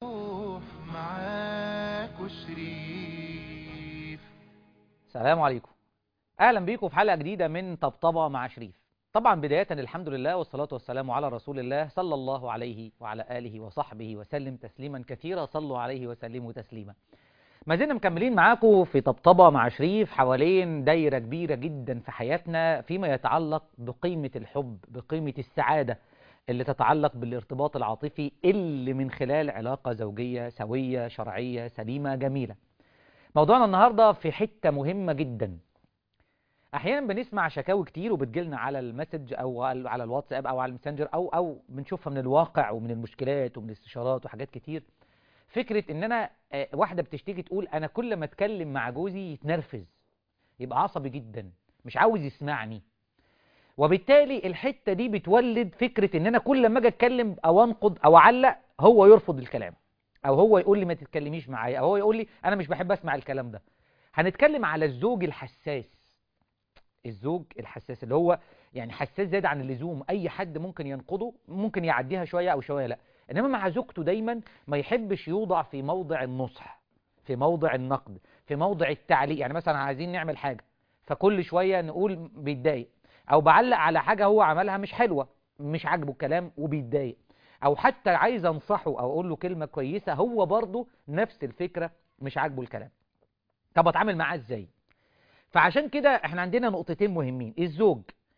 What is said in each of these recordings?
معاك شريف السلام عليكم اهلا بيكم في حلقه جديده من طبطبه مع شريف طبعا بدايه الحمد لله والصلاه والسلام على رسول الله صلى الله عليه وعلى اله وصحبه وسلم تسليما كثيرا صلوا عليه وسلموا تسليما ما زلنا مكملين معاكم في طبطبه مع شريف حوالين دايره كبيره جدا في حياتنا فيما يتعلق بقيمه الحب بقيمه السعاده اللي تتعلق بالارتباط العاطفي اللي من خلال علاقه زوجيه سويه شرعيه سليمه جميله موضوعنا النهارده في حته مهمه جدا احيانا بنسمع شكاوي كتير وبتجيلنا على المسج او على الواتساب او على الماسنجر او او بنشوفها من الواقع ومن المشكلات ومن الاستشارات وحاجات كتير فكره ان انا آه، واحده بتشتكي تقول انا كل ما اتكلم مع جوزي يتنرفز يبقى عصبي جدا مش عاوز يسمعني وبالتالي الحته دي بتولد فكره ان انا كل ما اجي اتكلم او انقد او اعلق هو يرفض الكلام او هو يقول لي ما تتكلميش معايا او هو يقول لي انا مش بحب اسمع الكلام ده هنتكلم على الزوج الحساس الزوج الحساس اللي هو يعني حساس زيادة عن اللزوم اي حد ممكن ينقضه ممكن يعديها شوية او شوية لا انما مع زوجته دايما ما يحبش يوضع في موضع النصح في موضع النقد في موضع التعليق يعني مثلا عايزين نعمل حاجة فكل شوية نقول بيتضايق او بعلق على حاجة هو عملها مش حلوة مش عاجبه الكلام وبيتضايق او حتى عايز انصحه او اقول له كلمة كويسة هو برضه نفس الفكرة مش عاجبه الكلام طب اتعامل معاه ازاي فعشان كده احنا عندنا نقطتين مهمين الزوج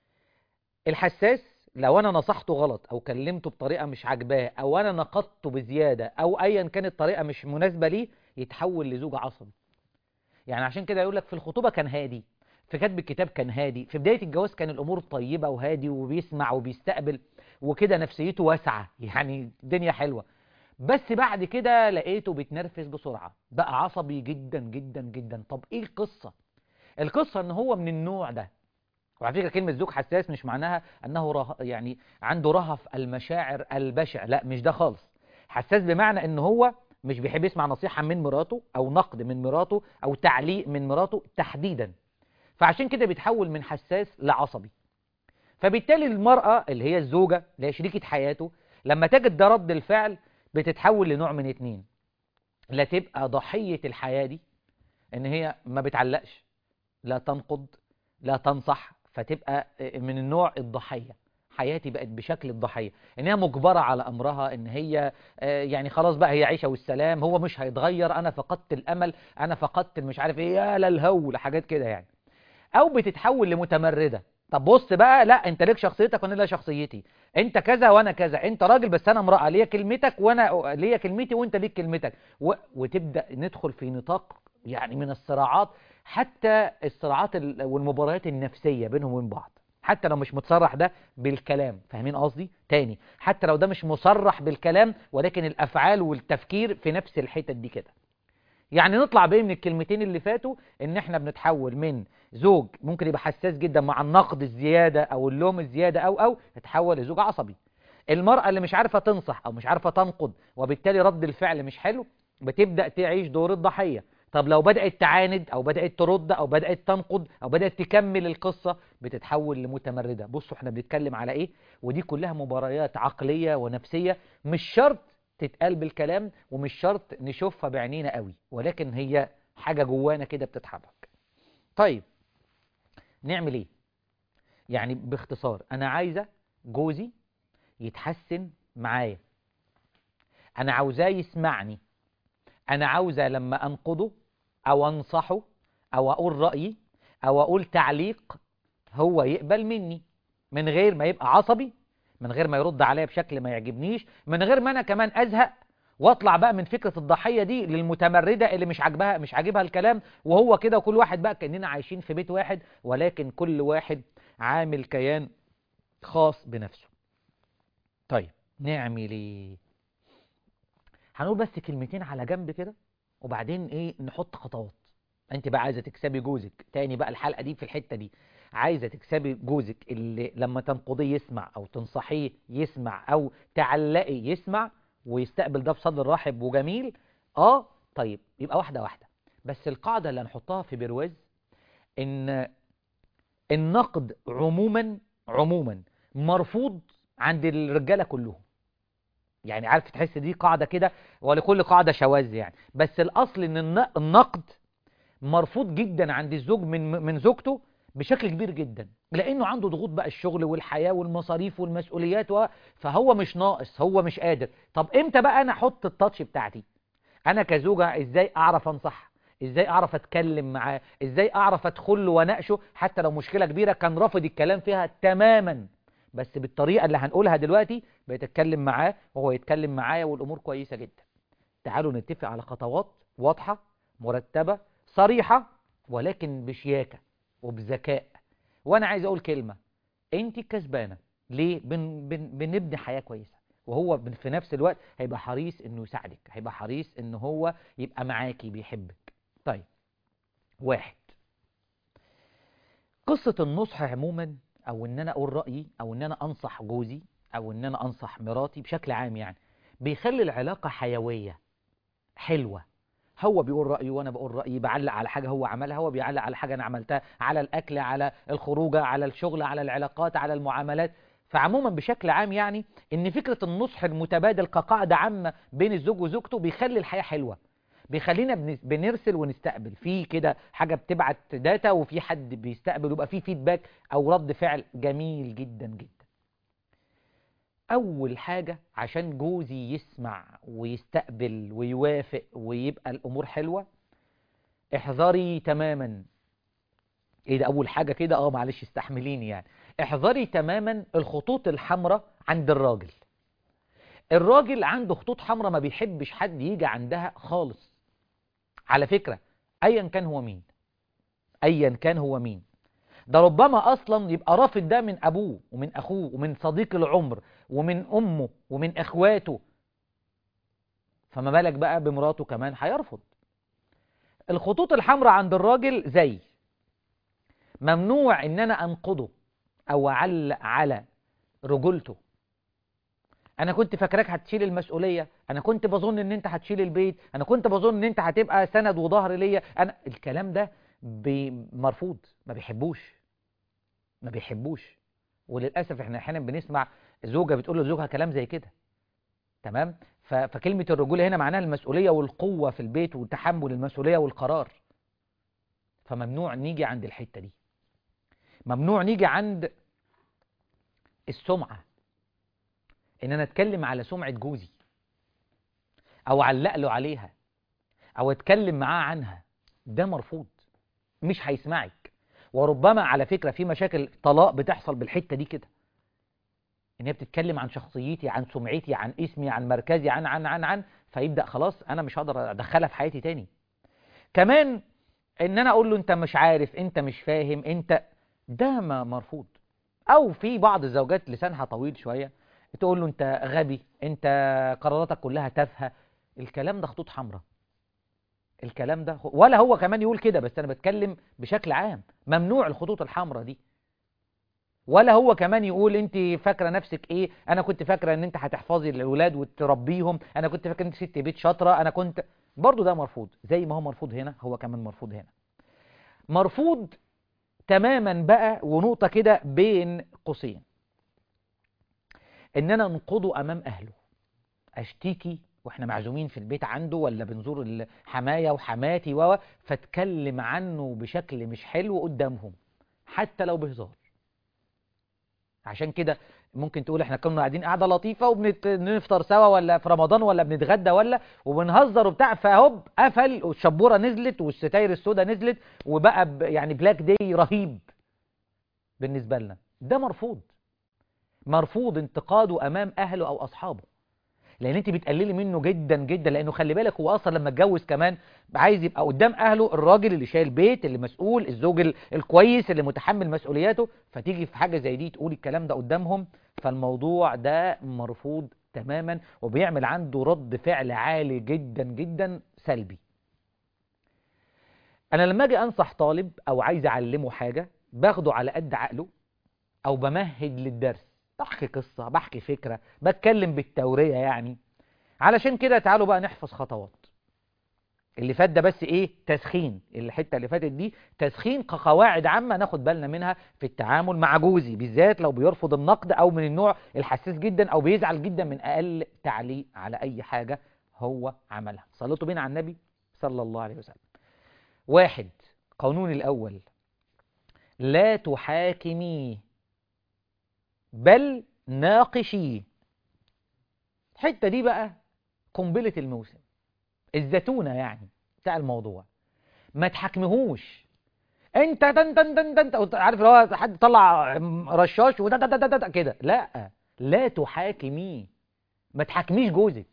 الحساس لو انا نصحته غلط او كلمته بطريقه مش عاجباه او انا نقدته بزياده او ايا كانت الطريقه مش مناسبه ليه يتحول لزوج عصبي يعني عشان كده يقول لك في الخطوبه كان هادي في كتب الكتاب كان هادي في بدايه الجواز كان الامور طيبه وهادي وبيسمع وبيستقبل وكده نفسيته واسعه يعني الدنيا حلوه بس بعد كده لقيته بيتنرفز بسرعه بقى عصبي جدا جدا جدا طب ايه القصه القصة ان هو من النوع ده وعلى فكرة كلمة زوج حساس مش معناها انه ره... يعني عنده رهف المشاعر البشع لا مش ده خالص حساس بمعنى ان هو مش بيحب يسمع نصيحة من مراته او نقد من مراته او تعليق من مراته تحديدا فعشان كده بيتحول من حساس لعصبي فبالتالي المرأة اللي هي الزوجة اللي هي شريكة حياته لما تجد ده رد الفعل بتتحول لنوع من اتنين لا تبقى ضحية الحياة دي ان هي ما بتعلقش لا تنقض لا تنصح فتبقى من النوع الضحية حياتي بقت بشكل الضحية انها مجبرة على امرها ان هي آه، يعني خلاص بقى هي عيشة والسلام هو مش هيتغير انا فقدت الامل انا فقدت مش عارف ايه يا للهول حاجات كده يعني او بتتحول لمتمردة طب بص بقى لا انت ليك شخصيتك وانا ليا شخصيتي انت كذا وانا كذا انت راجل بس انا امرأة ليا كلمتك وانا ليا كلمتي وانت ليك كلمتك و... وتبدأ ندخل في نطاق يعني من الصراعات حتى الصراعات ال- والمباريات النفسية بينهم وبين بعض حتى لو مش متصرح ده بالكلام فاهمين قصدي تاني حتى لو ده مش مصرح بالكلام ولكن الافعال والتفكير في نفس الحتت دي كده يعني نطلع بايه من الكلمتين اللي فاتوا ان احنا بنتحول من زوج ممكن يبقى حساس جدا مع النقد الزيادة او اللوم الزيادة او او نتحول لزوج عصبي المرأة اللي مش عارفة تنصح او مش عارفة تنقد وبالتالي رد الفعل مش حلو بتبدأ تعيش دور الضحية طب لو بدأت تعاند أو بدأت ترد أو بدأت تنقد أو بدأت تكمل القصة بتتحول لمتمردة بصوا احنا بنتكلم على إيه ودي كلها مباريات عقلية ونفسية مش شرط تتقال بالكلام ومش شرط نشوفها بعينينا قوي ولكن هي حاجة جوانا كده بتتحرك طيب نعمل إيه يعني باختصار أنا عايزة جوزي يتحسن معايا أنا عاوزاه يسمعني أنا عاوزة لما أنقده أو أنصحه أو أقول رأيي أو أقول تعليق هو يقبل مني من غير ما يبقى عصبي من غير ما يرد عليا بشكل ما يعجبنيش من غير ما أنا كمان أزهق واطلع بقى من فكرة الضحية دي للمتمردة اللي مش عاجبها مش عاجبها الكلام وهو كده وكل واحد بقى كأننا عايشين في بيت واحد ولكن كل واحد عامل كيان خاص بنفسه طيب نعمل ايه هنقول بس كلمتين على جنب كده وبعدين ايه نحط خطوات انت بقى عايزه تكسبي جوزك تاني بقى الحلقه دي في الحته دي عايزه تكسبي جوزك اللي لما تنقضيه يسمع او تنصحيه يسمع او تعلقي يسمع ويستقبل ده بصدر رحب وجميل اه طيب يبقى واحده واحده بس القاعده اللي هنحطها في برواز ان النقد عموما عموما مرفوض عند الرجاله كلهم يعني عارف تحس دي قاعدة كده ولكل قاعدة شواذ يعني بس الأصل إن الن- النقد مرفوض جدا عند الزوج من من زوجته بشكل كبير جدا لأنه عنده ضغوط بقى الشغل والحياة والمصاريف والمسؤوليات و... فهو مش ناقص هو مش قادر طب امتى بقى أنا أحط التاتش بتاعتي أنا كزوجة إزاي أعرف أنصح ازاي اعرف اتكلم معاه ازاي اعرف ادخل له واناقشه حتى لو مشكله كبيره كان رافض الكلام فيها تماما بس بالطريقه اللي هنقولها دلوقتي بقيت اتكلم معاه وهو يتكلم معايا والامور كويسه جدا تعالوا نتفق على خطوات واضحه مرتبه صريحه ولكن بشياكه وبذكاء وانا عايز اقول كلمه انت كسبانه ليه بن بن بنبني حياه كويسه وهو بن- في نفس الوقت هيبقى حريص انه يساعدك هيبقى حريص ان هو يبقى معاكي بيحبك طيب واحد قصة النصح عموما او ان انا اقول رأيي او ان انا انصح جوزي او ان انا انصح مراتي بشكل عام يعني بيخلي العلاقة حيوية حلوة هو بيقول رأيه وانا بقول رأيي بعلق على حاجة هو عملها هو بيعلق على حاجة انا عملتها على الاكل على الخروجة على الشغل على العلاقات على المعاملات فعموما بشكل عام يعني ان فكرة النصح المتبادل كقاعدة عامة بين الزوج وزوجته بيخلي الحياة حلوة بيخلينا بن- بنرسل ونستقبل في كده حاجة بتبعت داتا وفي حد بيستقبل ويبقى في فيدباك او رد فعل جميل جدا جدا اول حاجة عشان جوزي يسمع ويستقبل ويوافق ويبقى الامور حلوة احذري تماما ايه ده اول حاجة كده اه معلش استحمليني يعني احذري تماما الخطوط الحمراء عند الراجل الراجل عنده خطوط حمراء ما بيحبش حد يجي عندها خالص على فكرة ايا كان هو مين ايا كان هو مين ده ربما اصلا يبقى رافض ده من ابوه ومن اخوه ومن صديق العمر ومن امه ومن اخواته فما بالك بقى بمراته كمان هيرفض الخطوط الحمراء عند الراجل زي ممنوع ان انا انقضه او اعلق على رجولته انا كنت فاكراك هتشيل المسؤوليه انا كنت بظن ان انت هتشيل البيت انا كنت بظن ان انت هتبقى سند وظهر ليا انا الكلام ده بي- مرفوض ما بيحبوش ما بيحبوش وللاسف احنا احيانا بنسمع زوجه بتقول لزوجها كلام زي كده تمام ف- فكلمه الرجوله هنا معناها المسؤوليه والقوه في البيت وتحمل المسؤوليه والقرار فممنوع نيجي عند الحته دي ممنوع نيجي عند السمعه ان انا اتكلم على سمعه جوزي او اعلق له عليها او اتكلم معاه عنها ده مرفوض مش هيسمعك وربما على فكرة في مشاكل طلاق بتحصل بالحتة دي كده ان هي بتتكلم عن شخصيتي عن سمعتي عن اسمي عن مركزي عن عن عن عن فيبدأ خلاص انا مش هقدر ادخلها في حياتي تاني كمان ان انا اقول له انت مش عارف انت مش فاهم انت ده ما مرفوض او في بعض الزوجات لسانها طويل شوية تقول له انت غبي انت قراراتك كلها تافهة الكلام ده خطوط حمراء الكلام ده ولا هو كمان يقول كده بس انا بتكلم بشكل عام ممنوع الخطوط الحمراء دي ولا هو كمان يقول انت فاكره نفسك ايه انا كنت فاكره ان انت هتحفظي الاولاد وتربيهم انا كنت فاكره ان انت ست بيت شاطره انا كنت برضو ده مرفوض زي ما هو مرفوض هنا هو كمان مرفوض هنا مرفوض تماما بقى ونقطه كده بين قوسين ان انا انقضه امام اهله اشتكي واحنا معزومين في البيت عنده ولا بنزور الحماية وحماتي و فاتكلم عنه بشكل مش حلو قدامهم حتى لو بهزار عشان كده ممكن تقول احنا كنا قاعدين قاعدة لطيفة وبنفطر سوا ولا في رمضان ولا بنتغدى ولا وبنهزر وبتاع فهوب قفل والشبورة نزلت والستاير السوداء نزلت وبقى ب- يعني بلاك داي رهيب بالنسبة لنا ده مرفوض مرفوض انتقاده امام اهله او اصحابه لان انت بتقللي منه جدا جدا لانه خلي بالك هو اصلا لما اتجوز كمان عايز يبقى قدام اهله الراجل اللي شايل بيت اللي مسؤول الزوج ال- الكويس اللي متحمل مسؤولياته فتيجي في حاجه زي دي تقولي الكلام ده قدامهم فالموضوع ده مرفوض تماما وبيعمل عنده رد فعل عالي جدا جدا سلبي انا لما اجي انصح طالب او عايز اعلمه حاجه باخده على قد عقله او بمهد للدرس بحكي قصة بحكي فكرة بتكلم بالتورية يعني علشان كده تعالوا بقى نحفظ خطوات اللي فات ده بس ايه تسخين الحته اللي فاتت دي تسخين كقواعد عامه ناخد بالنا منها في التعامل مع جوزي بالذات لو بيرفض النقد او من النوع الحساس جدا او بيزعل جدا من اقل تعليق على اي حاجه هو عملها صليتوا بينا على النبي صلى الله عليه وسلم واحد قانون الاول لا تحاكمي بل ناقشي الحته دي بقى قنبله الموسم الزتونه يعني بتاع الموضوع ما تحاكمهوش انت تن تن تن تن تن عارف اللي هو حد طلع رشاش وده ده ده ده كده لا لا تحاكميه ما تحاكميش جوزك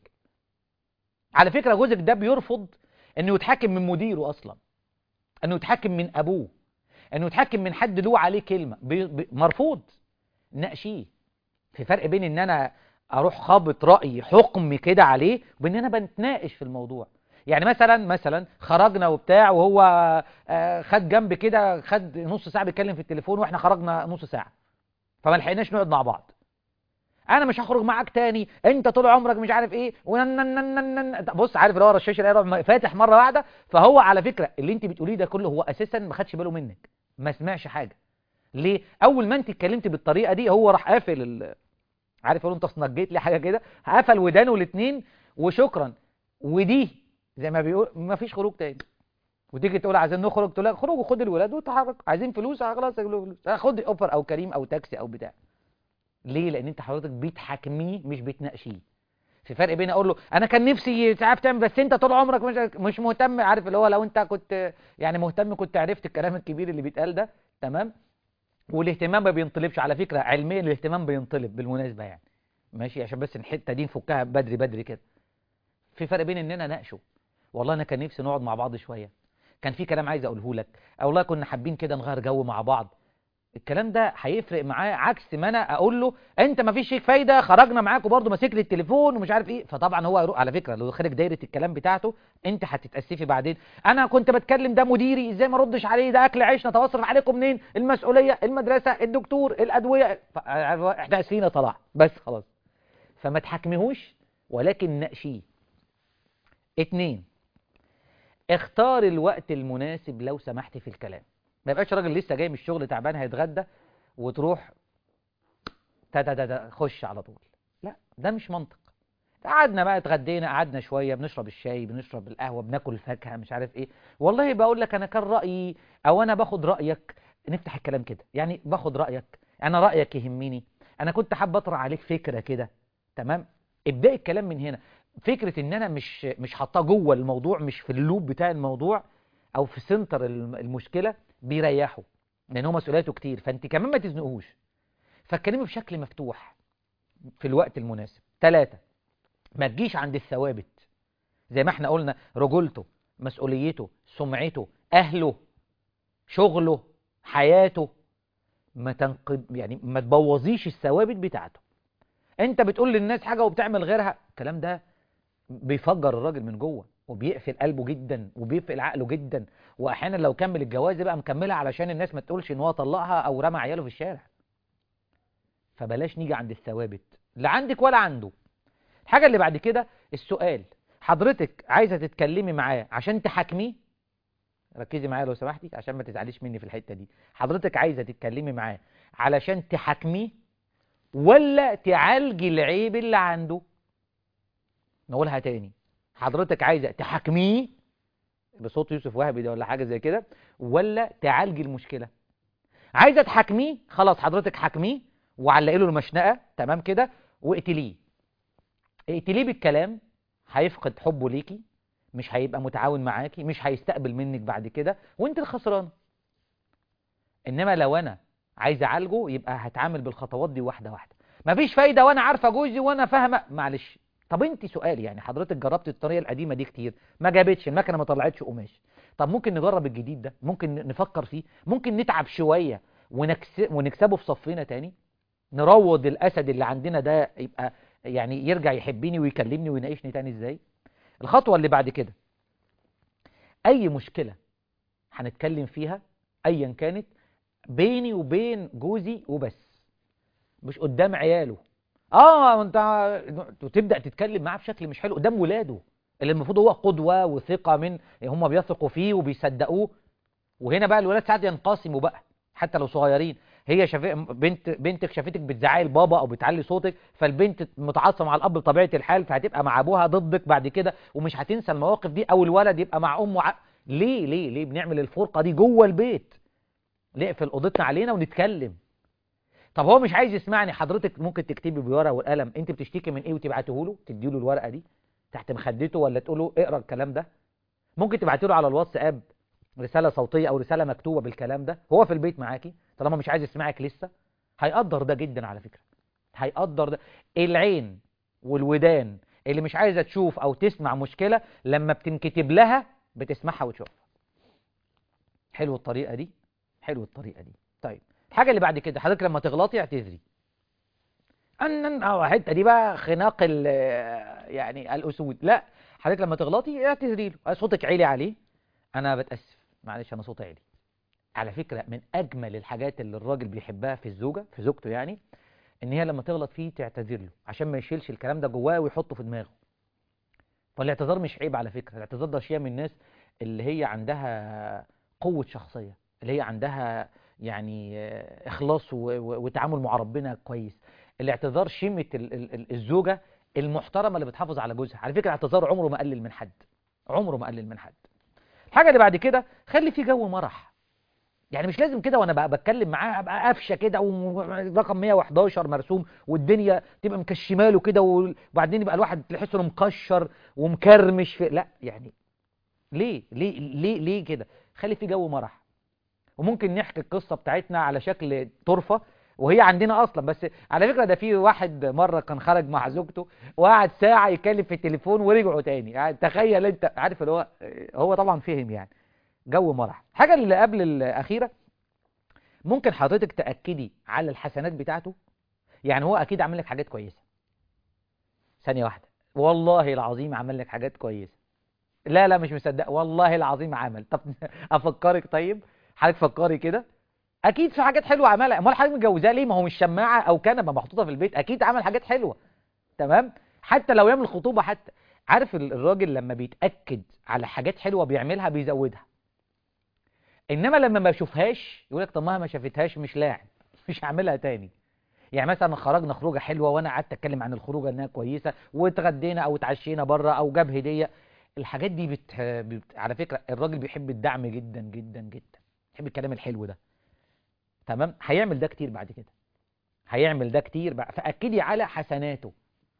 على فكره جوزك ده بيرفض انه يتحاكم من مديره اصلا انه يتحاكم من ابوه انه يتحاكم من حد له عليه كلمه بي بي مرفوض ناقشيه في فرق بين ان انا اروح خابط راي حكم كده عليه وبين ان انا بنتناقش في الموضوع يعني مثلا مثلا خرجنا وبتاع وهو آه، خد جنب كده خد نص ساعه بيتكلم في التليفون واحنا خرجنا نص ساعه فما لحقناش نقعد مع بعض انا مش هخرج معاك تاني انت طول عمرك مش عارف ايه ونننننن بص عارف اللي هو رشاش الايه يروح فاتح مره واحده فهو على فكره اللي انت بتقوليه ده كله هو اساسا ما خدش باله منك ما سمعش حاجه ليه اول ما انت اتكلمت بالطريقه دي هو راح قافل ال... عارف يقولوا انت صنجيت لي حاجه كده قفل ودانه الاثنين وشكرا ودي زي ما بيقول ما فيش خروج تاني وتيجي تقول عايزين نخرج تقول لك خرج وخد الولاد وتحرك عايزين فلوس آه خلاص اجيب له فلوس آه خد اوبر او كريم او تاكسي او بتاع ليه لان انت حضرتك بتحاكميه مش بتناقشيه في فرق بين اقول له انا كان نفسي تعرف تعمل بس انت طول عمرك مش مش مهتم عارف اللي هو لو انت كنت يعني مهتم كنت عرفت الكلام الكبير اللي بيتقال ده تمام والاهتمام ما بينطلبش على فكره علميا الاهتمام بينطلب بالمناسبه يعني ماشي عشان بس الحته دي نفكها بدري بدري كده في فرق بين ان انا اناقشه والله انا كان نفسي نقعد مع بعض شويه كان في كلام عايز اقوله لك او والله كنا حابين كده نغير جو مع بعض الكلام ده هيفرق معاه عكس ما انا اقول له انت ما فيش فيك فايده خرجنا معاك وبرضه ماسك لي التليفون ومش عارف ايه فطبعا هو يروح على فكره لو خارج دايره الكلام بتاعته انت هتتاسفي بعدين انا كنت بتكلم ده مديري ازاي ما ردش عليه ده اكل عيشنا توصرف عليكم منين المسؤوليه المدرسه الدكتور الادويه ف- احنا اسفين يا طلع بس خلاص فما تحاكميهوش ولكن ناقشيه اتنين اختار الوقت المناسب لو سمحت في الكلام ما يبقاش راجل لسه جاي من الشغل تعبان هيتغدى وتروح تا تا تا تا خش على طول لا ده مش منطق قعدنا بقى اتغدينا قعدنا شويه بنشرب الشاي بنشرب القهوه بناكل فاكهه مش عارف ايه والله بقول لك انا كان رايي او انا باخد رايك نفتح الكلام كده يعني باخد رايك انا رايك يهمني انا كنت حابب اطرح عليك فكره كده تمام ابداي الكلام من هنا فكره ان انا مش مش حاطاه جوه الموضوع مش في اللوب بتاع الموضوع او في سنتر الم- المشكله بيريحه لان هو مسؤولياته كتير فانت كمان ما تزنقوش فاتكلمي بشكل مفتوح في الوقت المناسب ثلاثة ما تجيش عند الثوابت زي ما احنا قلنا رجولته مسؤوليته سمعته اهله شغله حياته ما تنقب يعني ما تبوظيش الثوابت بتاعته انت بتقول للناس حاجه وبتعمل غيرها الكلام ده بيفجر الراجل من جوه وبيقفل قلبه جدا وبيقفل عقله جدا واحيانا لو كمل الجواز يبقى مكملها علشان الناس ما تقولش ان هو طلقها او رمى عياله في الشارع فبلاش نيجي عند الثوابت لا عندك ولا عنده الحاجه اللي بعد كده السؤال حضرتك عايزه تتكلمي معاه عشان تحاكميه ركزي معايا لو سمحتي عشان ما تزعليش مني في الحته دي حضرتك عايزه تتكلمي معاه علشان تحاكميه ولا تعالجي العيب اللي عنده نقولها تاني حضرتك عايزه تحاكميه بصوت يوسف وهبي ده ولا حاجه زي كده ولا تعالجي المشكله عايزه تحاكميه خلاص حضرتك حاكميه وعلقي له المشنقه تمام كده واقتليه اقتليه بالكلام هيفقد حبه ليكي مش هيبقى متعاون معاكي مش هيستقبل منك بعد كده وانت الخسران انما لو انا عايز اعالجه يبقى هتعامل بالخطوات دي واحده واحده مفيش فايده وانا عارفه جوزي وانا فاهمه معلش طب انت سؤال يعني حضرتك جربت الطريقه القديمه دي كتير ما جابتش المكنه ما طلعتش قماش طب ممكن نجرب الجديد ده ممكن نفكر فيه ممكن نتعب شويه ونكس... ونكسبه في صفنا تاني نروض الاسد اللي عندنا ده يبقى يعني يرجع يحبني ويكلمني ويناقشني تاني ازاي الخطوه اللي بعد كده اي مشكله هنتكلم فيها ايا كانت بيني وبين جوزي وبس مش قدام عياله اه انت وتبدا تتكلم معاه بشكل مش حلو قدام ولاده اللي المفروض هو قدوة وثقة من هم بيثقوا فيه وبيصدقوه وهنا بقى الولاد ساعات ينقسموا بقى حتى لو صغيرين هي شاف... بنت بنتك شافتك بتزعقي لبابا او بتعلي صوتك فالبنت متعاطفه مع الاب بطبيعه الحال فهتبقى مع ابوها ضدك بعد كده ومش هتنسى المواقف دي او الولد يبقى مع امه ع... ليه ليه ليه بنعمل الفرقه دي جوه البيت نقفل اوضتنا علينا ونتكلم طب هو مش عايز يسمعني حضرتك ممكن تكتبي بورقه والقلم انت بتشتكي من ايه وتبعته له تدي له الورقه دي تحت مخدته ولا تقول له اقرا الكلام ده ممكن تبعتي له على الواتساب رساله صوتيه او رساله مكتوبه بالكلام ده هو في البيت معاكي طالما مش عايز يسمعك لسه هيقدر ده جدا على فكره هيقدر ده العين والودان اللي مش عايزه تشوف او تسمع مشكله لما بتنكتب لها بتسمعها وتشوفها حلو الطريقه دي حلو الطريقه دي طيب الحاجه اللي بعد كده حضرتك لما تغلطي اعتذري ان اه الحته دي بقى خناق ال يعني الاسود لا حضرتك لما تغلطي اعتذري له صوتك عالي عليه انا بتاسف معلش انا صوتي عالي على فكره من اجمل الحاجات اللي الراجل بيحبها في الزوجه في زوجته يعني ان هي لما تغلط فيه تعتذر له عشان ما يشيلش الكلام ده جواه ويحطه في دماغه فالاعتذار مش عيب على فكره الاعتذار ده شيء من الناس اللي هي عندها قوه شخصيه اللي هي عندها يعني اخلاص وتعامل مع ربنا كويس الاعتذار شيمه الزوجه المحترمه اللي بتحافظ على جوزها على فكره الاعتذار عمره ما قلل من حد عمره ما قلل من حد الحاجه اللي بعد كده خلي في جو مرح يعني مش لازم كده وانا بقى بتكلم معاه ابقى قفشه كده ورقم 111 مرسوم والدنيا تبقى مكشمه له كده وبعدين يبقى الواحد تحس انه مكشر ومكرمش في لا يعني ليه ليه ليه ليه كده خلي في جو مرح وممكن نحكي القصه بتاعتنا على شكل طرفه وهي عندنا اصلا بس على فكره ده في واحد مره كان خرج مع زوجته وقعد ساعه يتكلم في التليفون ورجعوا تاني يعني تخيل انت عارف اللي هو هو طبعا فهم يعني جو مرح الحاجه اللي قبل الاخيره ممكن حضرتك تاكدي على الحسنات بتاعته يعني هو اكيد عامل لك حاجات كويسه ثانيه واحده والله العظيم عمل لك حاجات كويسه لا لا مش مصدق والله العظيم عمل طب افكرك طيب حضرتك فكري كده اكيد في حاجات حلوه عملها امال حضرتك متجوزاه ليه ما هو مش شماعه او كنبه محطوطه في البيت اكيد عمل حاجات حلوه تمام حتى لو يعمل خطوبه حتى عارف الراجل لما بيتاكد على حاجات حلوه بيعملها بيزودها انما لما ما يشوفهاش يقول لك طب ما شافتهاش مش لاعب مش هعملها تاني يعني مثلا خرجنا خروجه حلوه وانا قعدت اتكلم عن الخروجه انها كويسه واتغدينا او اتعشينا بره او جاب هديه الحاجات دي بت... بت... على فكره الراجل بيحب الدعم جدا جدا جدا بيحب الكلام الحلو ده تمام هيعمل ده كتير بعد كده هيعمل ده كتير بقى فاكدي على حسناته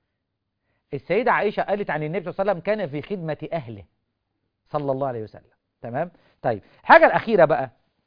السيده عائشه قالت عن النبي صلى الله عليه وسلم كان في خدمه اهله صلى الله عليه وسلم تمام طيب الحاجه الاخيره بقى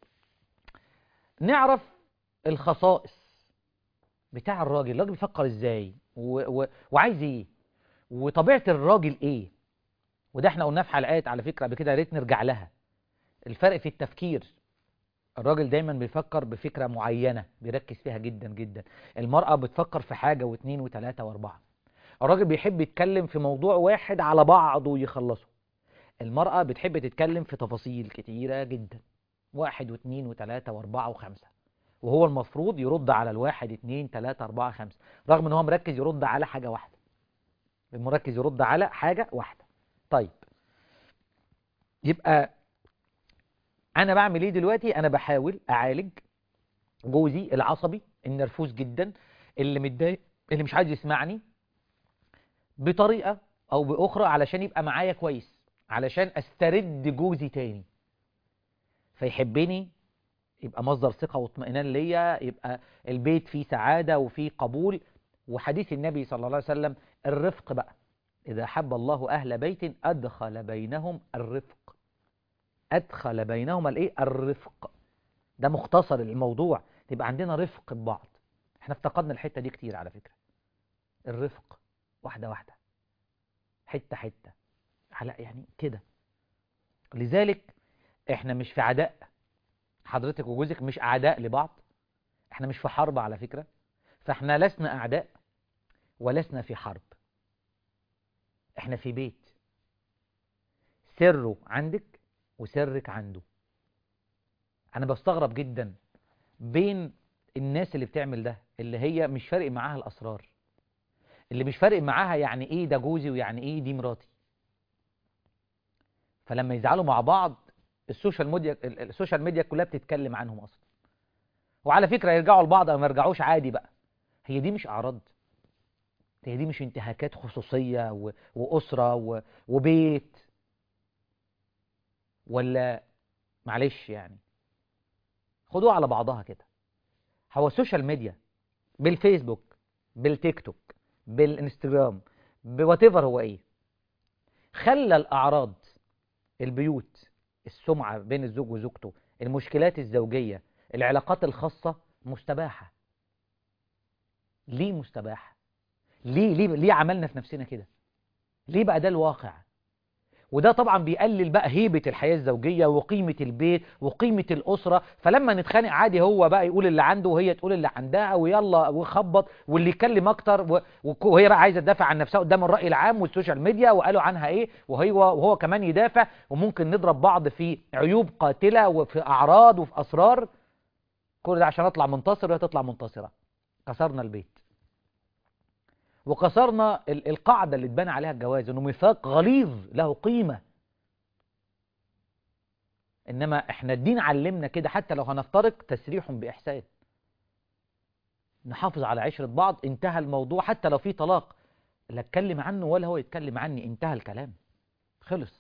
نعرف الخصائص بتاع الراجل الراجل بيفكر ازاي و... و... وعايز ايه وطبيعه الراجل ايه وده احنا قلناه في حلقات على فكره قبل كده يا ريت نرجع لها الفرق في التفكير الراجل دايما بيفكر بفكره معينه بيركز فيها جدا جدا المراه بتفكر في حاجه واثنين وثلاثه واربعه الراجل بيحب يتكلم في موضوع واحد على بعضه ويخلصه المرأة بتحب تتكلم في تفاصيل كتيرة جدا واحد واثنين وثلاثة واربعة وخمسة وهو المفروض يرد على الواحد اثنين ثلاثة أربعة خمسة رغم ان هو مركز يرد على حاجة واحدة المركز يرد على حاجة واحدة طيب يبقى انا بعمل ايه دلوقتي انا بحاول اعالج جوزي العصبي النرفوز جدا اللي متضايق اللي مش عايز يسمعني بطريقة او باخرى علشان يبقى معايا كويس علشان استرد جوزي تاني فيحبني يبقى مصدر ثقة واطمئنان ليا يبقى البيت فيه سعادة وفيه قبول وحديث النبي صلى الله عليه وسلم الرفق بقى إذا حب الله أهل بيت أدخل بينهم الرفق أدخل بينهم الإيه الرفق ده مختصر الموضوع تبقى عندنا رفق ببعض احنا افتقدنا الحتة دي كتير على فكرة الرفق واحدة واحدة حتة حتة على يعني كده لذلك احنا مش في عداء حضرتك وجوزك مش اعداء لبعض احنا مش في حرب على فكرة فاحنا لسنا اعداء ولسنا في حرب احنا في بيت سره عندك وسرك عنده انا بستغرب جدا بين الناس اللي بتعمل ده اللي هي مش فارق معاها الاسرار اللي مش فارق معاها يعني ايه ده جوزي ويعني ايه دي مراتي فلما يزعلوا مع بعض السوشيال ميديا ال- السوشيال ميديا كلها بتتكلم عنهم اصلا وعلى فكره يرجعوا لبعض او ما يرجعوش عادي بقى هي دي مش اعراض هي دي مش انتهاكات خصوصيه و... واسره و... وبيت ولا معلش يعني خدوها على بعضها كده هو السوشيال ميديا بالفيسبوك بالتيك توك بالانستجرام بواتيفر هو ايه خلى الاعراض البيوت السمعه بين الزوج وزوجته المشكلات الزوجيه العلاقات الخاصه مستباحه ليه مستباحه ليه ليه ليه عملنا في نفسنا كده ليه بقى ده الواقع وده طبعا بيقلل بقى هيبة الحياة الزوجية وقيمة البيت وقيمة الأسرة فلما نتخانق عادي هو بقى يقول اللي عنده وهي تقول اللي عندها ويلا ويخبط واللي يتكلم أكتر و- وك- وهي بقى عايزة تدافع عن نفسها قدام الرأي العام والسوشيال ميديا وقالوا عنها إيه وهي وهو كمان يدافع وممكن نضرب بعض في عيوب قاتلة وفي أعراض وفي أسرار كل ده عشان أطلع منتصر وهي تطلع منتصرة كسرنا البيت وكسرنا ال- القاعدة اللي اتبنى عليها الجواز انه ميثاق غليظ له قيمة انما احنا الدين علمنا كده حتى لو هنفترق تسريح بإحسان نحافظ على عشرة بعض انتهى الموضوع حتى لو في طلاق لا اتكلم عنه ولا هو يتكلم عني انتهى الكلام خلص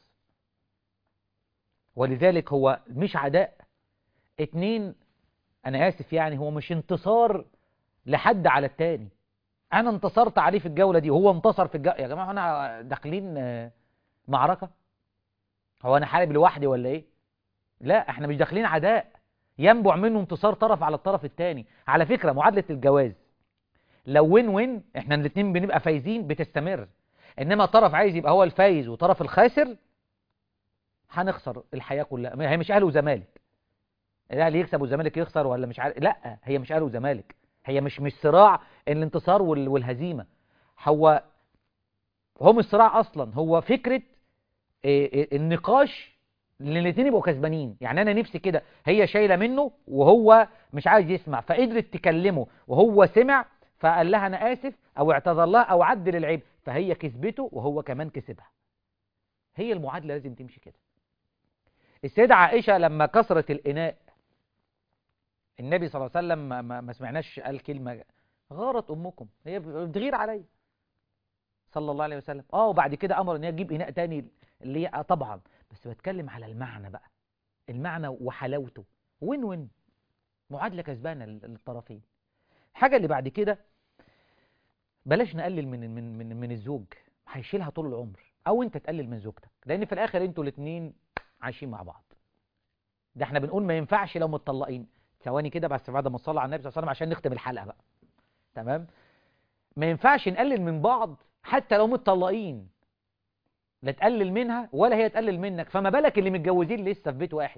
ولذلك هو مش عداء اتنين انا اسف يعني هو مش انتصار لحد على التاني انا انتصرت عليه في الجوله دي وهو انتصر في الجوله يا جماعه انا داخلين آه، معركه هو انا حارب لوحدي ولا ايه لا احنا مش داخلين عداء ينبع منه انتصار طرف على الطرف الثاني على فكره معادله الجواز لو وين وين احنا الاثنين بنبقى فايزين بتستمر انما طرف عايز يبقى هو الفايز وطرف الخاسر هنخسر الحياه كلها هي مش اهلي وزمالك الاهلي يكسب والزمالك يخسر ولا مش عارف لا هي مش اهلي وزمالك هي مش مش صراع الانتصار وال- والهزيمه هو هو مش صراع اصلا هو فكره إيه، إيه، النقاش ان الاثنين يبقوا كسبانين يعني انا نفسي كده هي شايله منه وهو مش عايز يسمع فقدرت تكلمه وهو سمع فقال لها انا اسف او اعتذر لها او عدل العيب فهي كسبته وهو كمان كسبها هي المعادله لازم تمشي كده السيدة عائشة لما كسرت الإناء النبي صلى الله عليه وسلم ما, ما, ما سمعناش قال كلمة غارت أمكم هي بتغير عليا صلى الله عليه وسلم اه وبعد كده أمر إن هي تجيب إناء تاني اللي هي آه طبعا بس بتكلم على المعنى بقى المعنى وحلاوته وين وين معادلة كسبانة لل- للطرفين الحاجة اللي بعد كده بلاش نقلل من من من من الزوج هيشيلها طول العمر او انت تقلل من زوجتك لان في الاخر انتوا الاثنين عايشين مع بعض ده احنا بنقول ما ينفعش لو متطلقين ثواني كده بس بعد ما نصلي على النبي صلى الله عليه وسلم عشان نختم الحلقه بقى تمام ما ينفعش نقلل من بعض حتى لو متطلقين لا تقلل منها ولا هي تقلل منك فما بالك اللي متجوزين لسه في بيت واحد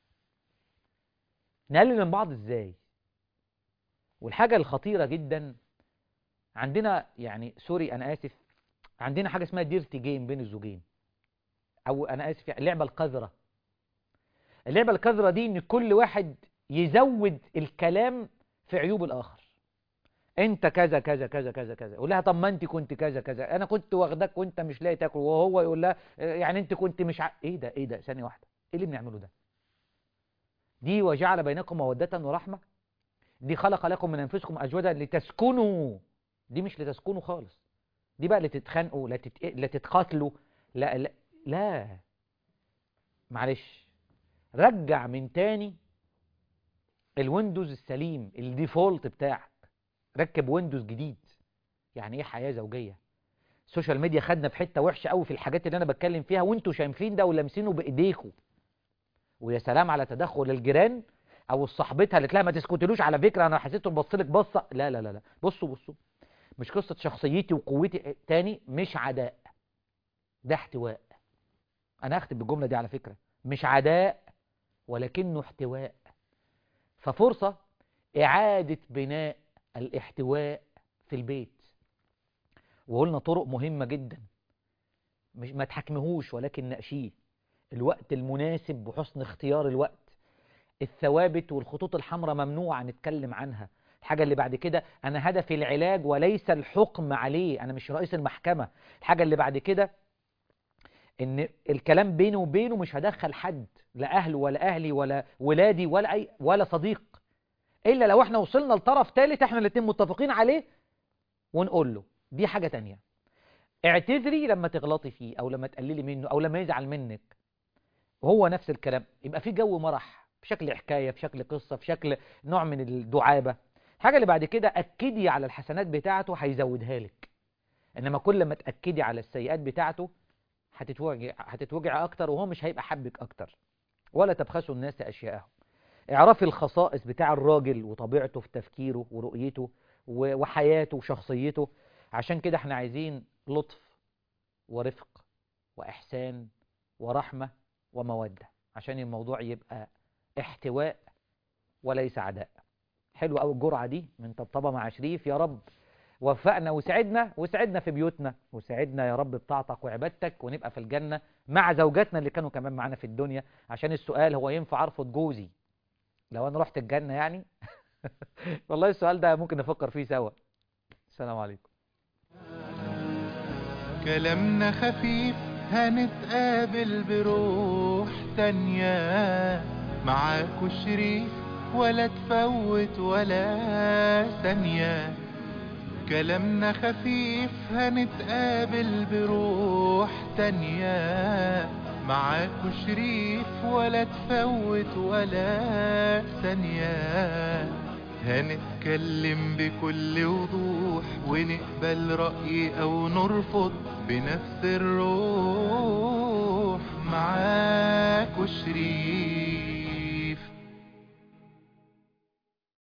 نقلل من بعض ازاي والحاجه الخطيره جدا عندنا يعني سوري انا اسف عندنا حاجه اسمها ديرتي جيم بين الزوجين او انا اسف يعني اللعبه القذره اللعبه القذره دي ان كل واحد يزود الكلام في عيوب الاخر انت كذا كذا كذا كذا كذا يقول لها طب ما انت كنت كذا كذا انا كنت واخدك وانت مش لاقي تاكل وهو يقول لها اه، يعني انت كنت مش ع... ايه ده ايه ده ثانيه واحده ايه اللي بنعمله ده دي وجعل بينكم موده ورحمه دي خلق لكم من انفسكم ازواجا لتسكنوا دي مش لتسكنوا خالص دي بقى لا تتخانقوا لا, تت... لا تتقاتلوا لا لا لا معلش رجع من تاني الويندوز السليم الديفولت بتاعك ركب ويندوز جديد يعني ايه حياة زوجية السوشيال ميديا خدنا في حتة وحشة قوي في الحاجات اللي انا بتكلم فيها وانتوا شايفين ده ولامسينه بايديكم ويا سلام على تدخل الجيران او الصاحبتها اللي تلاقيها ما تسكتلوش على فكرة انا حسيته بصلك بصة لا لا لا لا بصوا بصوا مش قصة شخصيتي وقوتي تاني مش عداء ده احتواء انا هختم بالجملة دي على فكرة مش عداء ولكنه احتواء ففرصة اعادة بناء الاحتواء في البيت وقلنا طرق مهمة جدا مش ما تحكمهوش ولكن ناقشيه الوقت المناسب وحسن اختيار الوقت الثوابت والخطوط الحمراء ممنوع نتكلم عنها الحاجة اللي بعد كده أنا هدفي العلاج وليس الحكم عليه أنا مش رئيس المحكمة الحاجة اللي بعد كده ان الكلام بيني وبينه مش هدخل حد لا اهله ولا اهلي ولا ولادي ولا اي ولا صديق الا لو احنا وصلنا لطرف ثالث احنا الاتنين متفقين عليه ونقول له دي حاجة تانية اعتذري لما تغلطي فيه او لما تقللي منه او لما يزعل منك وهو نفس الكلام يبقى في جو مرح بشكل حكاية بشكل قصة بشكل نوع من الدعابة الحاجة اللي بعد كده أكدي على الحسنات بتاعته هيزودها لك إنما كل ما تأكدي على السيئات بتاعته هتتوجع هتتوجع أكتر وهو مش هيبقى حبك أكتر ولا تبخسوا الناس أشياءهم اعرفي الخصائص بتاع الراجل وطبيعته في تفكيره ورؤيته و- وحياته وشخصيته عشان كده احنا عايزين لطف ورفق وإحسان ورحمة ومودة عشان الموضوع يبقى احتواء وليس عداء حلو قوي الجرعة دي من طبطبة مع شريف يا رب وفقنا وسعدنا وسعدنا في بيوتنا وسعدنا يا رب بطاعتك وعبادتك ونبقى في الجنة مع زوجاتنا اللي كانوا كمان معانا في الدنيا عشان السؤال هو ينفع ارفض جوزي لو انا رحت الجنة يعني والله السؤال ده ممكن نفكر فيه سوا السلام عليكم كلامنا خفيف هنتقابل بروح تانية معاكو شريف ولا تفوت ولا ثانية كلامنا خفيف هنتقابل بروح تانية معاكو شريف ولا تفوت ولا ثانية هنتكلم بكل وضوح ونقبل رأي أو نرفض بنفس الروح معاكو شريك